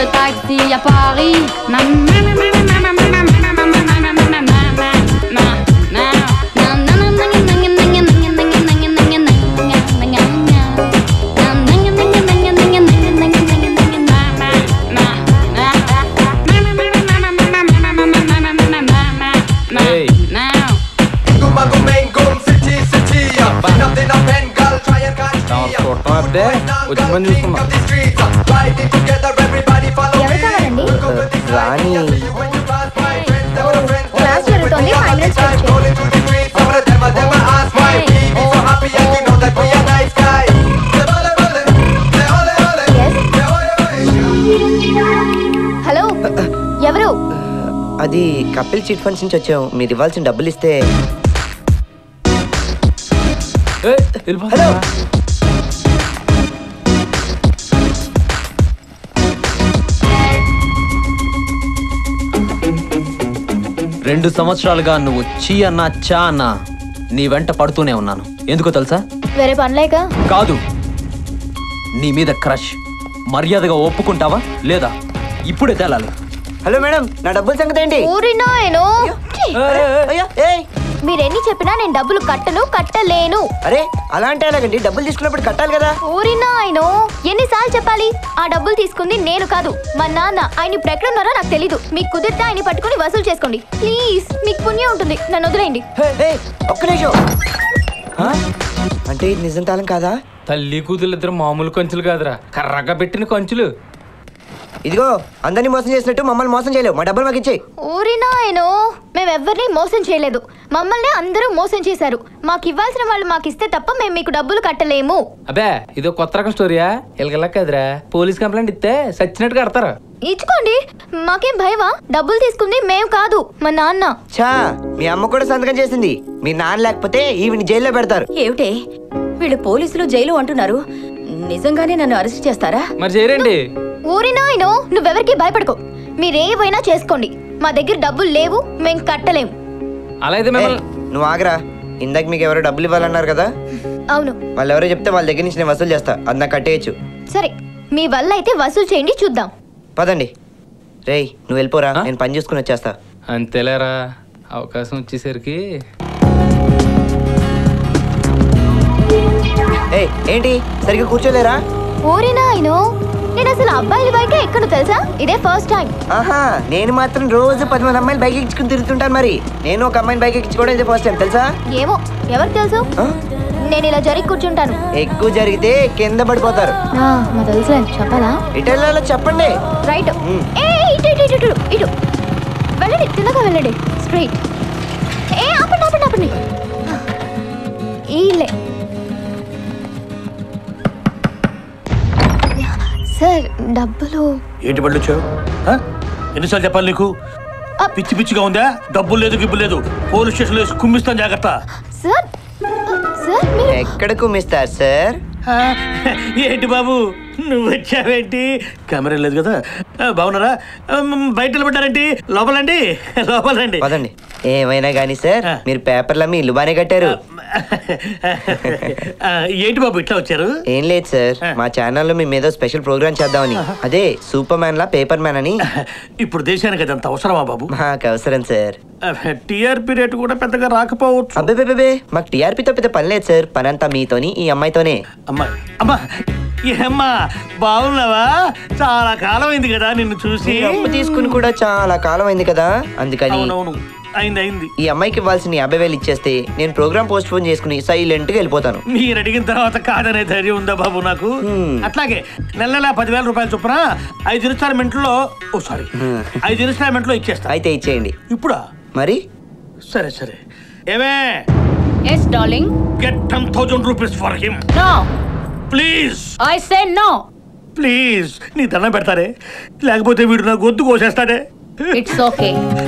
le taxi à Paris. Ma, ma, ma, ma, ma, ma, ma, ma, ma, ma, ma, ma, ma, ma, ma, ma, ma, ma. Na, na, na, na, na, na, na, na, na, na, na, na, na, na, na, na, na, na, na, na. Na, na, na, na, na, na, na, na, na, na, na, na, na, na, ma, ma, ma, ma. Hey. Now. తమరు చూడటం అబ్బే వచ్చి పని చూసుకున్నా ఎవరు కావాలండి Rani class జరుగుతోంది five minutes wait చేయండి హలో ఎవరు అది కపిల్ చిట్ ఫండ్స్ నుంచి వచ్చాం మీరు ఇవ్వాల్సిన డబ్బులు ఇస్తే ఏ, వెళ్ళిపో. హలో రెండు సంవత్సరాలుగా నువ్వు చీ అన్నా చా అన్నా నీ వెంట పడుతూనే ఉన్నాను ఎందుకో తెలుసా వేరే పనిలేక కాదు నీ మీద క్రష్ మర్యాదగా ఒప్పుకుంటావా లేదా ఇప్పుడే తేలాలి హలో మేడం నా డబ్బుల సంగతి ఏంటి ఊరినాయను అయ్యా, ఏయ్ మీరెన్ని చెప్పినా నేను డబ్బులు కట్టను కట్టలేను అరే అలా అంటే ఎలాగండి డబ్బులు తీసుకున్నప్పుడు కట్టాలి కదా ఊరినాయను ఎన్నిసార్లు చెప్పాలి ఆ డబ్బులు తీసుకుంది నేను కాదు మా నాన్న ఆయన ఇప్పుడు ఎక్కడున్నారో నాకు తెలీదు మీకు కుదిరితే ఆయన పట్టుకుని వసూలు చేసుకోండి ప్లీజ్ మీకు పుణ్యం ఉంటుంది నన్ను వదిలేయండి ఏయ్, ఒక్క నిమిషం ఆ? అంటే ఇది నిజం తాళం కాదా తల్లి కూతురు ఇద్దరు మామూలు కంచులు కాదురా కర్రగా పెట్టిన కంచులు ఇదిగో అందరినీ మోసం చేసినట్టు మమ్మల్ని మోసం చేయలేవు మా డబ్బులు మాకు ఇచ్చేయి ఊరినాయను మేమెవ్వరిని మోసం చేయలేదు మమ్మల్ని అందరూ మోసం చేశారు మాకు ఇవ్వాల్సిన వాళ్ళు మాకు ఇస్తే తప్ప మేము మీకు డబ్బులు కట్టలేము అబ్బే ఇదో కొత్త రకం స్టోరీయా ఇలగలా కదరా పోలీస్ కంప్లైంట్ ఇస్తే సచ్చినట్టు కడతారు ఇచ్చుకోండి మాకేం భయమా డబ్బులు తీసుకుంది మేము కాదు మా నాన్న చా మీ అమ్మ కూడా సంతకం చేసింది మీ నాన్న లేకపోతే ఈవిని జైల్లో పెడతారు ఏమిటే వీళ్ళు పోలీసులు జైలు అంటున్నారు నిజంగానే నన్ను అరెస్ట్ చేస్తారా మరి చేయరండి ఊరినాయను నువ్వెవరికి భయపడకు మీరేవైనా చేసుకోండి మా దగ్గర డబ్బులు లేవు మేం కట్టలేము అలా అయితే ఏయ్, మిమ్మల్ని నువ్వు ఆగరా ఇందాక మీకు ఎవరో డబ్బులు ఇవ్వాలన్నారు కదా అవును వాళ్ళు ఎవరో చెప్తే వాళ్ళ దగ్గర నుంచి నేను వసూలు చేస్తా అది నాకు కట్టేయచ్చు సరే మీ వల్ల అయితే వసూలు చేయండి చూద్దాం పదండి రేయ్ నువ్వు వెళ్ళిపోరా ఆ? నేను పని చూసుకుని వచ్చేస్తా అంతేలేరా అవకాశం వచ్చేసరికి ఏయ్ ఏంటి సరిగ్గా కూర్చోలేరా ఊరినాయను నేను అసలు అబ్బాయిల బైకే ఎక్కను తెలుసా ఇదే ఫస్ట్ టైం ఆహా నేను మాత్రం రోజు పది మంది అమ్మాయిలు బైక్ ఎక్కించుకుని తిరుగుతుంటాను మరి నేను ఒక అమ్మాయిని బైక్ ఎక్కించుకోవడం ఇదే ఫస్ట్ టైం తెలుసా ఏమో ఎవరికి తెలుసు ఆ? నేను ఇలా జరిగి కూర్చుంటాను ఎక్కువ జరిగితే కింద పడిపోతారు ఆ, మా తెలుసులే చెప్పాలా ఇటు వెళ్ళాలో చెప్పండి రైట్ మ్. ఏ ఇటు ఇటు ఇటు ఇటు ఇటు వెళ్ళండి తిన్నగా వెళ్ళండి స్ట్రైట్ ఏ ఆపండి ఆపండి ఆపండి ఈలే సార్ డబ్బులు ఏంటి పళ్ళు వచ్చావు ఆ? ఎన్నిసార్లు చెప్పాలి నీకు ఆ. పిచ్చి పిచ్చిగా ఉందా డబ్బులు లేదు గిబ్బు లేదు పోలీస్ స్టేషన్ వేసి కుమ్మిస్తాను జాగ్రత్త సార్ సార్ మీరు ఎక్కడ కుమ్మిస్తారు సార్ ఆ, ఏంటి బాబు నువ్వు వచ్చావేంటి కెమెరా లేదు కదా ఆ, బాగున్నారా ఆ, మ్, బయట నిలబడ్డారేంటి లోపలండి లోపలండి పదండి ఏమైనా కానీ సార్ ఆ. మీరు పేపర్లు అమ్మి ఇల్లు బాగానే కట్టారు ఆ, ఏంటి బాబు ఇట్లా వచ్చారు ఏం లేదు సార్ ఆ. మా ఛానల్లో మేము ఏదో స్పెషల్ ప్రోగ్రామ్ చేద్దామని అదే సూపర్ మ్యాన్ లా పేపర్ మ్యాన్ అని ఇప్పుడు దేశానికి అదంత అవసరమా బాబు మాకు అవసరం సార్ టీఆర్పీ రేటు కూడా పెద్దగా రాకపోవచ్చు అబ్బే మాకు టీఆర్పీతో పెద్ద పని లేదు సార్ పనంతా మీతోని ఈ అమ్మాయితోనే అమ్మా అమ్మా ఏమ్మా బాగున్నావా చాలా కాలం అయింది కదా నిన్ను చూసి మీరు అప్పు తీసుకుని కూడా చాలా కాలం అయింది కదా అందుకని అవునవును అయింది అయింది ఈ అమ్మాయికి ఇవ్వాల్సిన యాభై వేలు ఇచ్చేస్తే నేను ప్రోగ్రామ్ పోస్ట్ పోన్ చేసుకుని సైలెంట్ గా వెళ్ళిపోతాను మీరు అడిగిన తర్వాత కాదనే ధైర్యం ఉందా బాబు నాకు హ్మ్. అట్లాగే నెల నెల పదివేల రూపాయలు చొప్పున ఐదు ఇన్స్టాల్మెంట్లో ఓ సారీ ఐదు ఇన్స్టాల్మెంట్లో ఇచ్చేస్తా అయితే ఇచ్చేయండి ఇప్పుడా మరి సరే సరే ఏమే yes darling get ten thousand rupees for him no please I say no please నీ దండం పెడతారే లేకపోతే వీడు నా గొంతు కోసేస్తాడే ఇట్స్ ఓకే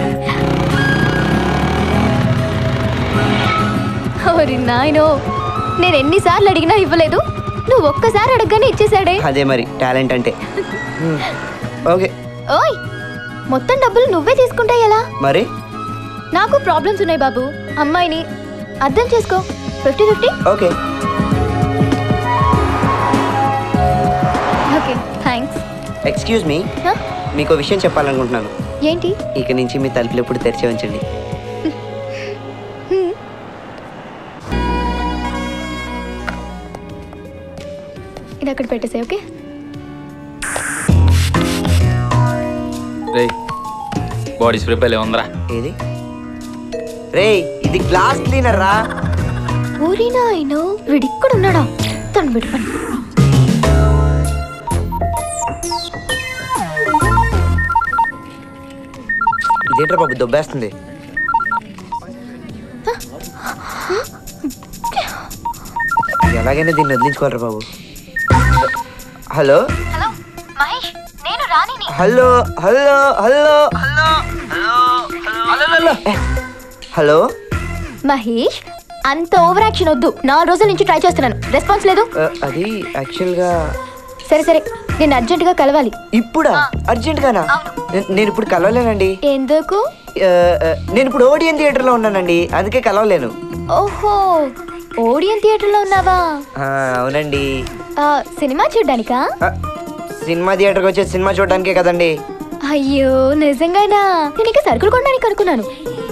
ఓరి నాయనో నేను ఎన్నిసార్లు అడిగినా ఇవ్వలేదు నువ్వు ఒక్కసారి అడగగానే ఇచ్చేసాడే అదే మరి టాలెంట్ అంటే హ్మ్. ఓకే ఓయ్ మొత్తం డబ్బులు నువ్వే తీసుకుంటే ఎలా మరి నాకు ప్రాబ్లమ్స్ ఉన్నాయి బాబు అమ్మాయిని అర్థం చేసుకో fifty fifty okay okay thanks excuse me హ? మీకు విషయం చెప్పాలనుకుంటున్నాను ఏంటి ఇక నుంచి మీ తలుపులు ఎప్పుడు తెరిచి ఉంచండి ఇది అక్కడ పెట్టేసే ఓకే రే బాడీ స్ప్రే పల్లె ఉందరా ఏది రేయ్ ఇది గ్లాస్ క్లీనర్ రా ఊరి నాయన వీడిక్కడ ఉన్నాడా తను విడిపని ఇదేంట్రా బాబు దొబ్బేస్తుంది ఎలాగైనా దీన్ని వదిలించుకోవాలరా బాబు హలో హలో మహేష్ నేను రాణిని hello hello hello hello Mahesh అంత ఓవర్ యాక్షన్ వద్దు నాలుగు రోజుల నుంచి ట్రై చేస్తున్నాను రెస్పాన్స్ లేదు ఆ, అది యాక్చువల్గా సరే సరే నేను అర్జెంటుగా కలవాలి ఇప్పుడా అర్జెంట్గానా నే- నేను ఇప్పుడు కలవలేనండి ఎందుకు ఆ, ఆ, నేను ఇప్పుడు ఓడియన్ థియేటర్లో ఉన్నానండి అందుకే కలవలేను ఓహో ఓడియన్ థియేటర్లో ఉన్నావా ఆ, అవునండి ఆ, సినిమా చూడ్డానికా ఆ, సినిమా థియేటర్కి వచ్చే సినిమా చూడడానికే కదండి అయ్యో నిజంగానా నేను ఇంకా సరుకులు కొనడానికి అనుకున్నాను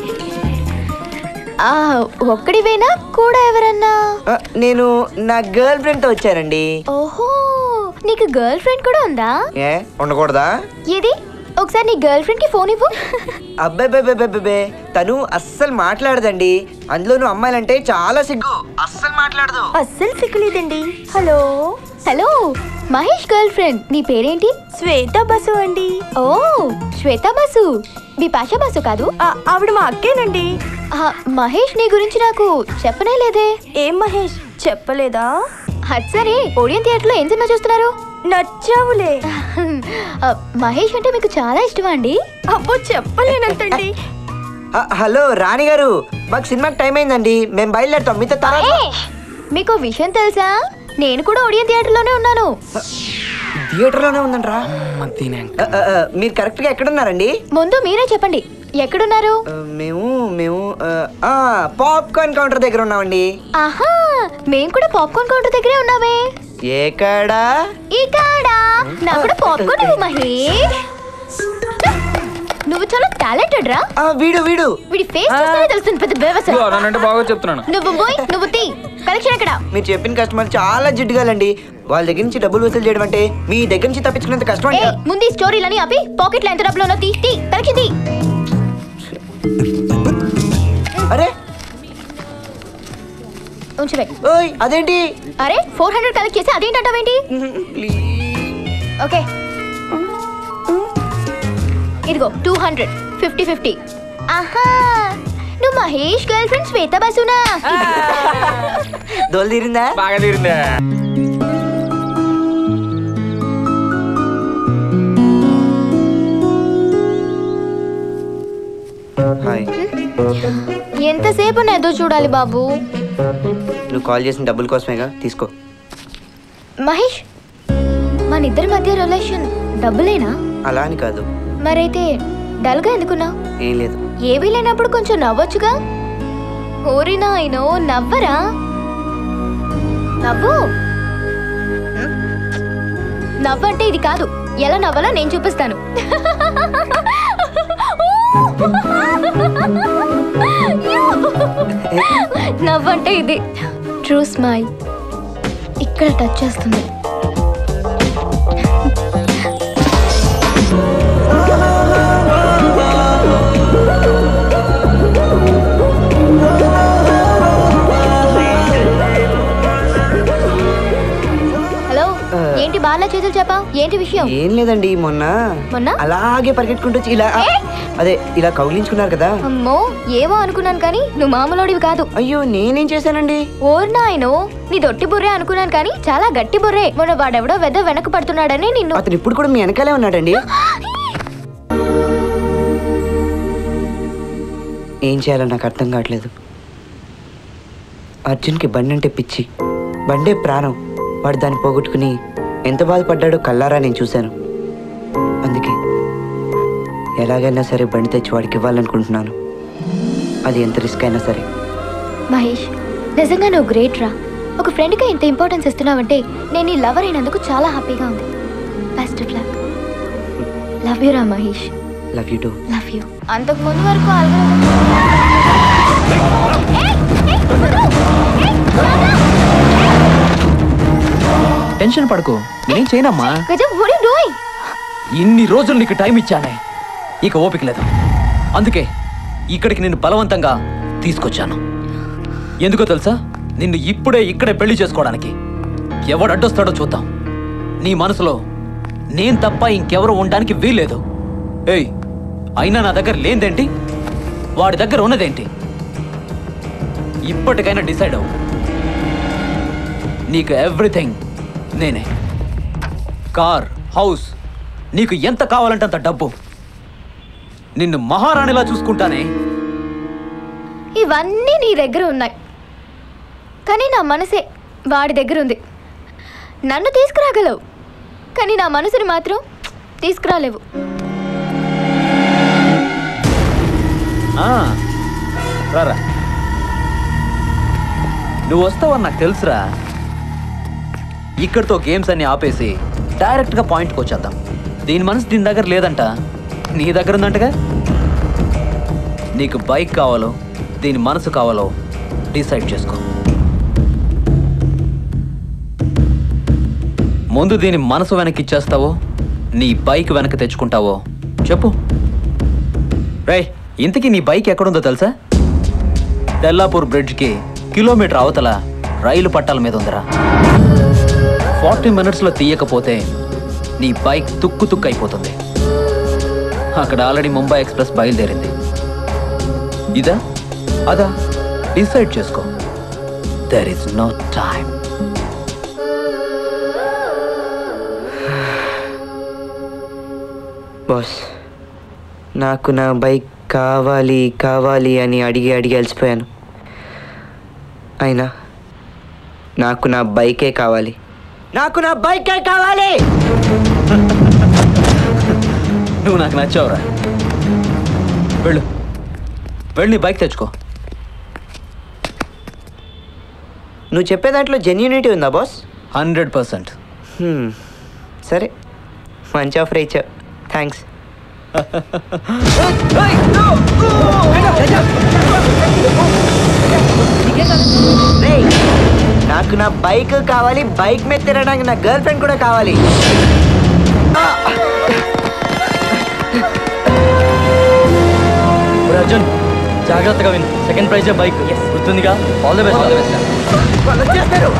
ఆ, ఒక్కడివేనా కూడా ఎవరన్నా ఆ, నేను నా గర్ల్ ఫ్రెండ్తో వచ్చానండి ఓహో నీకు గర్ల్ ఫ్రెండ్ కూడా ఉందా ఏ ఉండకూడదా ఏది ఒకసారి నీ గర్ల్ ఫ్రెండ్ కి ఫోన్ ఇవ్వు అబ్బాయి తను అస్సలు మాట్లాడదండి అందులోనూ అమ్మాయిలంటే చాలా సిగ్గు అస్సలు మాట్లాడదు అస్సలు సిగ్గులేదండి hello hello Mahesh girl friend నీ పేరేంటి శ్వేత బసు అండి ఓ శ్వేత బాసు బిపాషా బాసు కాదు ఆ- ఆవిడ మా అక్కేనండి ఆ, మహేష్ నీ గురించి నాకు చెప్పనే లేదే ఏం మహేష్ చెప్పలేదా అది సరే ఓడియన్ థియేటర్లో ఏం సినిమా చూస్తున్నారు నచ్చావులే ఆ, మహేష్ అంటే మీకు చాలా ఇష్టమా అండి అబ్బో చెప్పలేనంతండి ఆ, హలో రాణి గారు మాకు సినిమాకి టైం అయిందండి మేము బయలుదేరుతాం మీతో తర్వాత మహేష్ మీకు విషయం తెలుసా నేను కూడా ఓడియన్ థియేటర్లోనే ఉన్నాను థియేటర్లోనే ఉందంట్రా ఆ, ఆ, ఆ, మీరు కరెక్ట్గా ఎక్కడున్నారండి ముందు మీరే చెప్పండి ఎక్కడున్నారు ఆ, మేము మేము ఆ, పాప్కార్న్ కౌంటర్ దగ్గర ఉన్నామండి ఆహా మేము కూడా పాప్కార్న్ కౌంటర్ దగ్గరే ఉన్నామే ఎక్కడా ఇక్కడ నాకు కూడా పాప్కార్న్ ఇవ్వు మహేష్ నువ్వు చాలా టాలెంటెడ్ రా ఆ, వీడు వీడు వీడి ఫేస్ చూస్తేనే తెలుస్తుంది పెద్ద బేవస అంటే బాగా చెప్తున్నాను నువ్వు పోయి నువ్వు తీ కలెక్షన్ ఎక్కడ మీరు చెప్పిన కస్టమర్ చాలా జిడ్డుగాలండి వాళ్ళ దగ్గర నుంచి డబ్బులు వసూలు చేయడం అంటే మీ దగ్గర నుంచి తప్పించుకునేంత కష్టం ఏ అంట ముందు ఈ స్టోరీలని ఆపి పాకెట్ లో ఎంత డబ్బులు ఉన్నో తీ తీ కలెక్షన్ తీ అరే ఉంచువే ఓయ్ అదేంటి అరే ఫోర్ హండ్రెడ్ కలెక్ట్ చేసి అదేంటంటావేంటి ఓకే ఇదిగో టూ హండ్రెడ్ ఫిఫ్టీ ఫిఫ్టీ ఆహా నువ్వు మహేష్ గర్ల్ ఫ్రెండ్ శ్వేత బసునా దోలు తీరిందా బాగా తీరిందా హాయ్ ఎంతసేపు నేదో చూడాలి బాబు నువ్వు కాల్ చేసిన డబ్బుల కోసమేగా తీసుకో మహేష్ మన ఇద్దరి మధ్య రిలేషన్ డబ్బులేనా అలా అని కాదు మరైతే డల్గా ఎందుకున్నావు ఏం లేదు ఏవీ లేనప్పుడు కొంచెం నవ్వొచ్చుగా ఓరినా అయినో నవ్వరా నవ్వు నవ్వంటే ఇది కాదు ఎలా నవ్వాలో నేను చూపిస్తాను నవ్వంటే ఇది ట్రూ స్మైల్ ఇక్కడ టచ్ చేస్తుంది హలో ఏంటి బాగా చేతులు చెప్పావు ఏంటి విషయం ఏం లేదండి మొన్న మొన్న? అలాగే పరిగెట్టుకుంటూ వచ్చి ఇలా ఏ? అదే ఇలా కౌగిలించుకున్నారు కదా అమ్మో ఏమో అనుకున్నాను కానీ నువ్వు మామూలోడివి కాదు అయ్యో నేనేం చేశానండి ఓర్ నాయనో నీ దొట్టి బుర్రే అనుకున్నాను కానీ చాలా గట్టి బుర్రే మొన్న వాడెవడో వెద వెనక పడుతున్నాడని నిన్ను అతను ఇప్పుడు కూడా మీ వెనకాలే ఉన్నాడండి ఏం చేయాలో నాకు అర్థం కావట్లేదు అర్జున్కి బండి అంటే పిచ్చి బండే ప్రాణం వాడు దాన్ని పోగొట్టుకుని ఎంత బాధపడ్డాడో కల్లారా నేను చూశాను అందుకే ఎలాగైనా సరే బండి తెచ్చి వాడికి ఇవ్వాలనుకుంటున్నాను అది ఎంత రిస్క్ అయినా సరే మహేష్ నిజంగా నువ్వు గ్రేట్ రా ఒక ఫ్రెండ్గా ఇంత ఇంపార్టెన్స్ ఇస్తున్నావంటే నేను నీ లవర్ అయినందుకు చాలా హ్యాపీగా ఉంది best of luck love you రా Mahesh love you too love you అంతకు ముందు వరకు algorithm- టెన్షన్ పడుకో నేనేం చేయనమ్మా గజం what are you doing? ఇన్ని రోజులు నీకు టైం ఇచ్చానే ఇక ఓపిక లేదు అందుకే ఇక్కడికి నిన్ను బలవంతంగా తీసుకొచ్చాను ఎందుకో తెలుసా నిన్ను ఇప్పుడే ఇక్కడే పెళ్లి చేసుకోవడానికి ఎవడు అడ్డొస్తాడో చూద్దాం నీ మనసులో నేను తప్ప ఇంకెవరు ఉండడానికి వీల్లేదు ఏయ్ అయినా నా దగ్గర లేనిదేంటి వాడి దగ్గర ఉన్నదేంటి ఇప్పటికైనా డిసైడ్ అవ్వు నీకు ఎవ్రీథింగ్ నేనే కార్ హౌస్ నీకు ఎంత కావాలంటే అంత డబ్బు నిన్ను మహారాణిలా చూసుకుంటానే ఇవన్నీ నీ దగ్గర ఉన్నాయి కానీ నా మనసే వాడి దగ్గర ఉంది నన్ను తీసుకురాగలవు కానీ నా మనసుని మాత్రం తీసుకురాలేవు ఆ, రారా నువ్వు వస్తావని నాకు తెలుసురా ఇక్కడితో గేమ్స్ అన్ని ఆపేసి డైరెక్ట్గా పాయింట్కి వచ్చేద్దాం దీని మనసు దీని దగ్గర లేదంట నీ దగ్గర ఉందంటగా నీకు బైక్ కావాలో దీని మనసు కావాలో డిసైడ్ చేసుకో ముందు దీని మనసు వెనక్కి ఇచ్చేస్తావో నీ బైక్ వెనక్కి తెచ్చుకుంటావో చెప్పు రేయ్ ఇంతకీ నీ బైక్ ఎక్కడుందో తెలుసా తెల్లాపూర్ బ్రిడ్జ్కి కిలోమీటర్ అవతల రైలు పట్టాల మీద ఉందిరా ఫార్టీ మినిట్స్లో తీయకపోతే నీ బైక్ తుక్కు తుక్కు అయిపోతుంది అక్కడ ఆల్రెడీ ముంబై ఎక్స్ప్రెస్ బయలుదేరింది ఇదా అదా డిసైడ్ చేసుకో there is no time boss నాకు నా బైక్ కావాలి కావాలి అని అడిగి అడిగి అలసిపోయాను అయినా నాకు నా బైకే కావాలి నాకు నా బైకే కావాలి నువ్వు నాకు నచ్చావురా వెళ్ళు వెళ్ళి నీ బైక్ తెచ్చుకో నువ్వు చెప్పే దాంట్లో జెన్యూనిటీ ఉందా బాస్ హండ్రెడ్ పర్సెంట్ హ్మ్, సరే మంచి ఆఫర్ ఇచ్చావు థ్యాంక్స్ రేయ్, నాకు నా బైక్ కావాలి బైక్ మీద తిరగడానికి నా గర్ల్ ఫ్రెండ్ కూడా కావాలి అర్జున్ జాగ్రత్తగా విను సెకండ్ ప్రైజ్ బైక్ గుర్తుందిగా all the best all the best వాళ్ళు వచ్చేస్తారు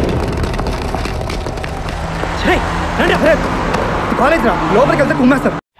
కాలేజ్ రా లోపలికి వెళ్తే కుమ్మేస్తారు